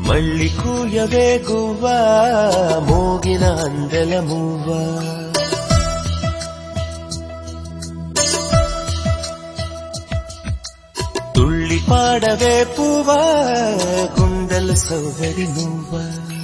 మళ్ళీ కూయవే గువ్వా మోగిన అందెల మువ్వా తుళ్ళి పాడవే పువ్వా గుండెల సౌగడి నువ్వా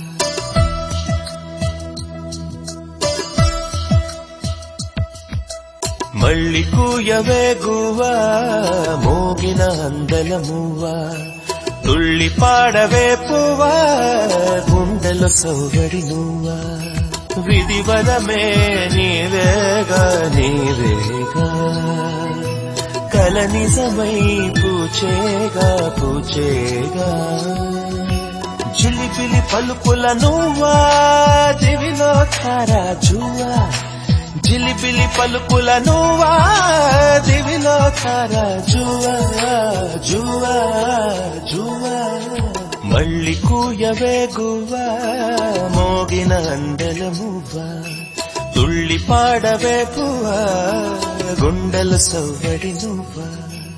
మళ్ళీ కూయవే గువ్వా మోగిన అందల మువ్వా తుళ్ళి పాడవే పువ్వా గుండెల సౌగడి నువ్వా విధివదమే నీవేగా నీవేగా కల నిజమై పూచేగా పూచేగా జిలిబిలి పలుకుల నువ్వా దివిలో తారా జువా జిలిబిలి పలుకుల నువ్వా దివిలో తారా జువా జువా జువా మళ్ళీ కూయవే గువ్వా మోగిన అందెల మువ్వా తుళ్ళి పాడవే పువ్వా గుండెల సౌగడి నువ్వా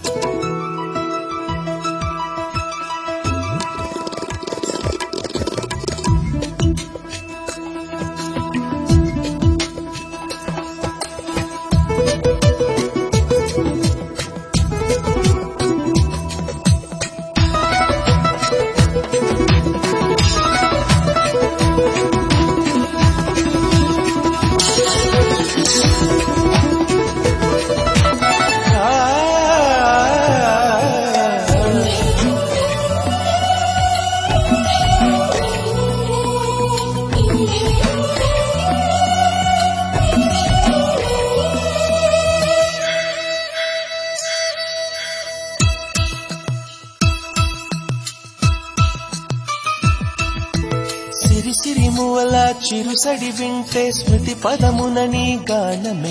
సిరి సిరి మూవల చిరుసడి వింటే స్మృతి పదమున నీ గానమే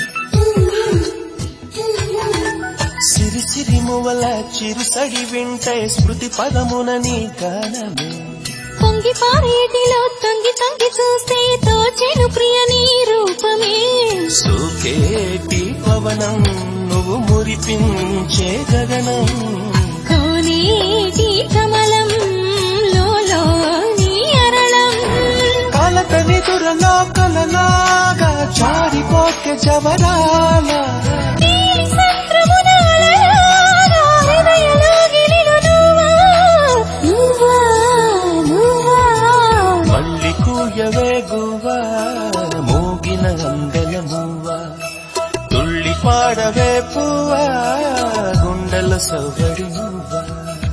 సిరి సిరి మూవల చిరుసడి వింటే స్మృతి పదమున నీ గానమే పొంగి పారేటిలో తొంగి తొంగి చూస్తే తోచెను ప్రియ నీ రూపమే సూకేటి పవనం నువ్వు మురిపించే గగనం కోనేటి కమలం లోలో నీ అరళం కలత నిదురలో కలలాగా జారిపోకే జవరాల నీ సంద్రమున అలలాగా హృదయలో గిలిను నువ్వా, నువ్వా, నువ్వా. మళ్ళీ కూయవే గువ్వా మోగిన అందల మువ్వా తుళ్ళి పాడవే పువ్వా గుండెల సౌగడి నువ్వా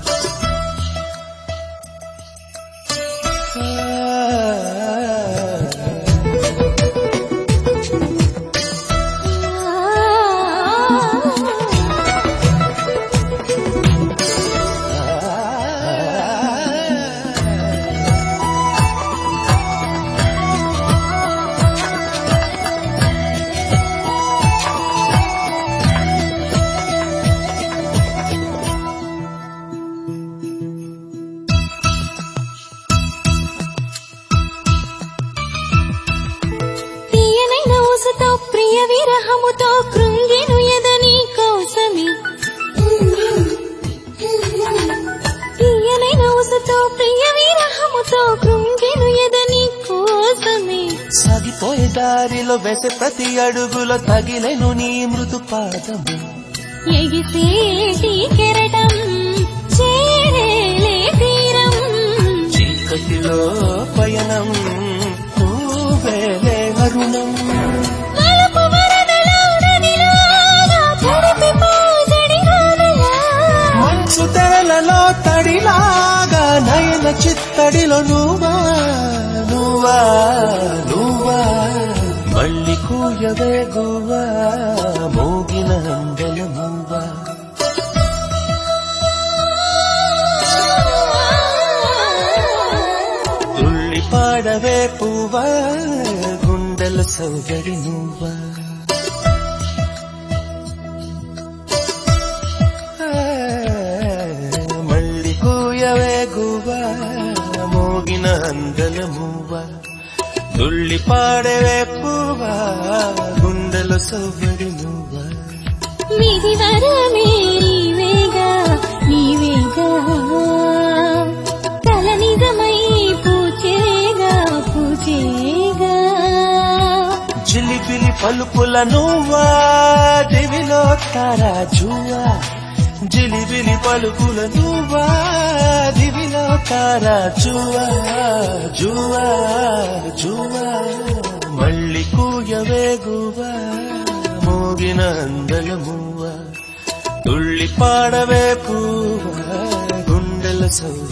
తీయనైన ఊసుతో ప్రియ విరహముతో కృంగిను ఎదని కోసమే తీయనైన ఊసుతో ప్రియ విరహముతో కృంగిను ఎదని కోసమే సాగిపోయే దారిలో వేసే ప్రతి అడుగులో తగిలెను నీ మృదు పాదము ఎగిసేటి కెరటం చేరేలే తీరం చీకటిలో పయనం నువ్వేలే అరుణం మలుపు వరదలో నదిలాగా తడిపిపోజడి వానలా. మంచు తెరలలో తడిలాగా నయన చిత్తడిలో నువ్వా నువ్వా నువ్వా మళ్ళీ కూయవే గువ్వా మోగిన అందల మువ్వా తుళ్ళి పాడవే పువ్వా గుండెల సౌగడి నువ్వా మళ్ళీ కూయవే గువ్వా మోగిన అందల మువ్వా తుళ్ళి పాడవే పువ్వా గుండెల సౌగడి నువ్వా విధి వరమే నీవేగా నీవేగా కల నిజం పలుపుల నువ్వా దివిలో తారా జువా జిలిబిలి పలుకుల నువ్వా దివిలో తారా జువా జువా జువా మళ్ళీ కూయవే గువా మోగిన అందలమువ్వ తుళ్ళి పాడవే పూవా గుండెల సౌ